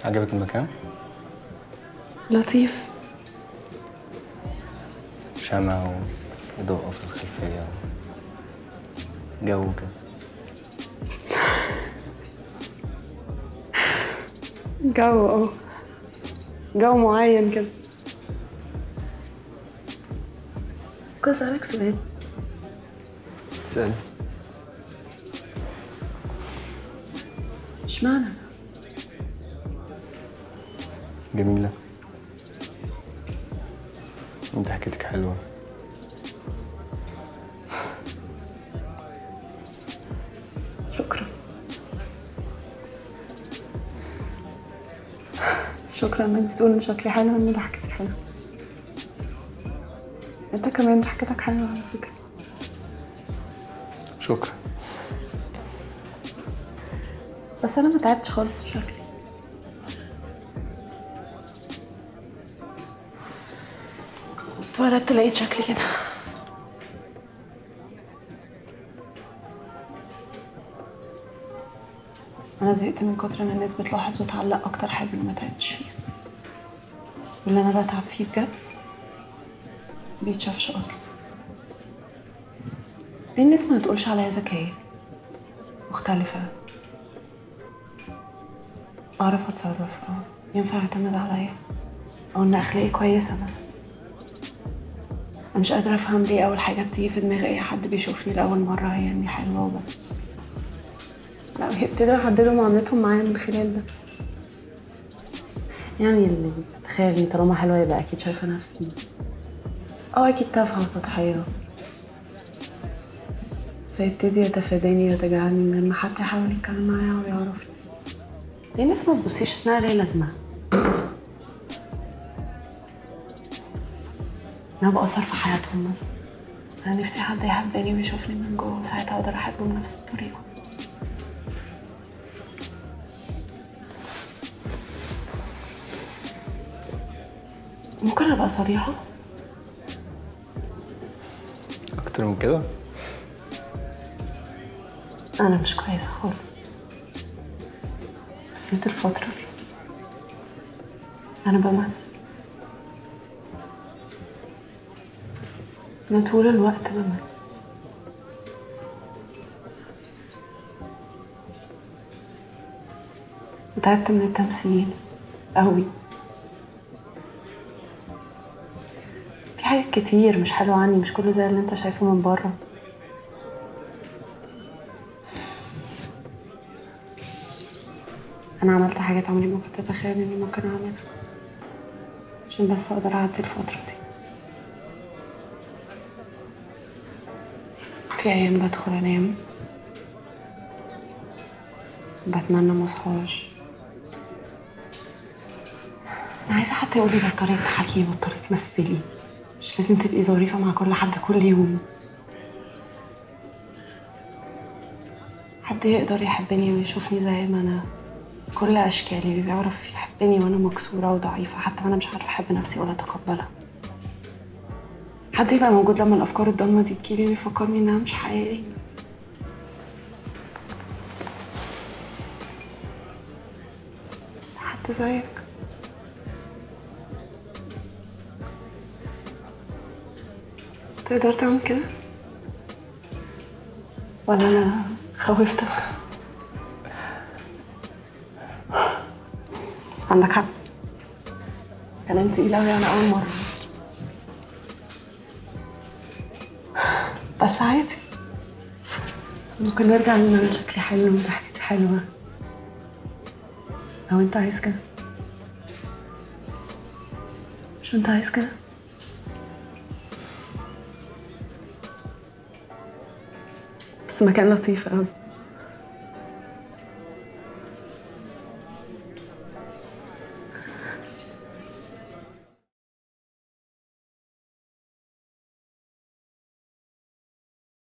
عجبك المكان؟ لطيف شمع وإضاءة في الخلفية جو كده جو اه جو معين كده كنت اسألك سؤال اسألي اشمعنى جميلة انت حكيتك حلوة شكرا شكرا انك بتقول ان شكلي حلو وان ضحكتك حلوه انت كمان ضحكتك حلوه على فكره شكرا بس انا ما تعبتش خالص في شكلي اتولدت لقيت شكلي كده انا زهقت من كتر ما الناس بتلاحظ وتعلق اكتر حاجه انا ما تعبتش فيها واللي انا بتعب فيه بجد بيتشافش اصلا ليه الناس ما تقولش عليا ذكيه مختلفه اعرف اتصرف اه ينفع اعتمد عليا او ان اخلاقي كويسه مثلا انا مش قادره افهم ليه اول حاجه بتيجي في دماغ اي حد بيشوفني لاول مره هي اني حلوه وبس لا بيبتدوا يحددوا معاملتهم معايا من خلال ده يعني اللي تخيل اني طالما حلوه يبقى اكيد شايفه نفسي اه اكيد تافهه وسطحيه فيبتدي يتفاداني ويتجاهلني من غير ما حد يحاول يتكلم معايا او يعرفني ليه الناس ما تبصيش اسمها ليه لازمه انا بأثر في حياتهم مثلا انا نفسي حد يحبني ويشوفني من جوه وساعتها اقدر احبه بنفس الطريقه ممكن ابقى صريحه أكتر من كده انا مش كويسه خالص بس انت الفتره دي انا بمثل انا طول الوقت بمثل وتعبت من التمثيل قوي في حاجات كتير مش حلوة عني مش كله زي اللي انت شايفه من بره انا عملت حاجات عمري ما كنت اتخيل اني ممكن اعملها عشان بس اقدر اعدي الفترة دي في ايام بدخل انام بتمنى ما اصحاش انا عايزه حد يقول لي بطلي تضحكي بطلي تمثلي مش لازم تبقي ظريفه مع كل حد كل يوم حد يقدر يحبني ويشوفني زي ما انا كل اشكالي بيعرف يحبني وانا مكسوره وضعيفه حتى وانا مش عارفه احب نفسي ولا اتقبلها حد يبقى موجود لما الافكار الضلمه دي تجيلي ويفكرني انها مش حقيقيه حد زيك تقدر تعمل كده ولا انا خوفتك عندك حق كلام تقيل قوي انا اول مره بس عادي ممكن نرجع ان انا شكلي حلو وضحكتي حلوه لو انت عايز كده مش انت عايز كده بس مكان لطيف قوي